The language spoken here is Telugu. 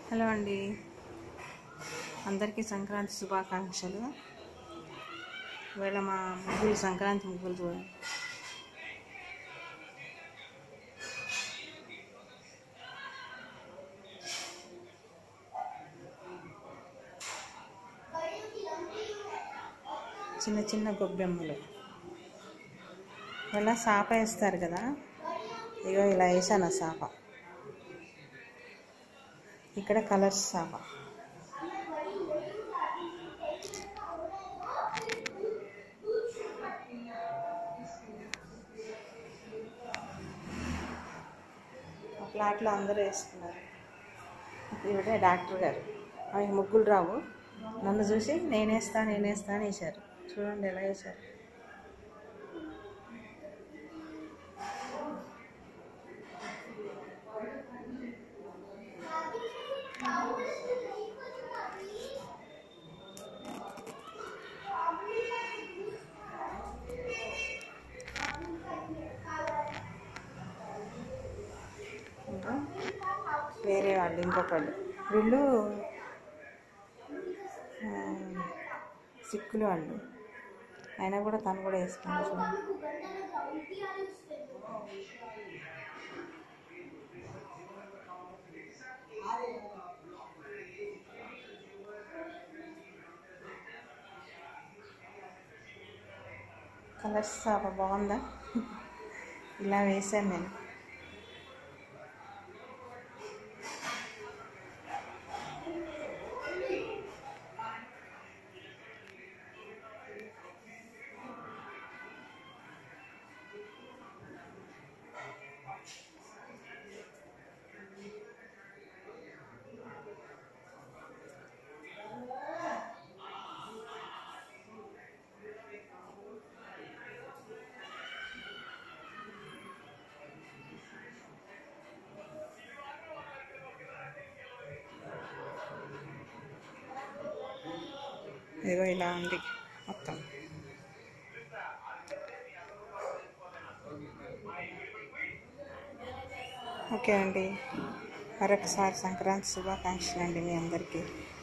హలో అండి అందరికీ సంక్రాంతి శుభాకాంక్షలు ఇవాళ మా ముగ్గులు సంక్రాంతి ముగ్గులు చూడండి చిన్న చిన్న గొబ్బెమ్మలు ఇలా సాప వేస్తారు కదా ఇగో ఇలా వేసాను ఆ సాప ఇక్కడ కలర్స్ సాప ఆ ప్లాట్లో అందరూ వేసుకున్నారు ఇవిడే డాక్టర్ గారు ఆమె ముగ్గులు రావు నన్ను చూసి నేనేస్తా నేనేస్తా అని వేశారు చూడండి ఎలా వేశారు ఇంకా వేరే వాళ్ళు ఇంకొకళ్ళు వీళ్ళు ఆ, సిక్కులు వాళ్ళు అయినా కూడా తను కూడా వేసుకున్నాడు చూడండి కలర్స్ చాలా బాగుందా ఇలా వేసాను నేను ఇదిగో ఇలా ఉంది మొత్తం ఓకే అండి మరొకసారి సంక్రాంతి శుభాకాంక్షలు అండి మీ అందరికీ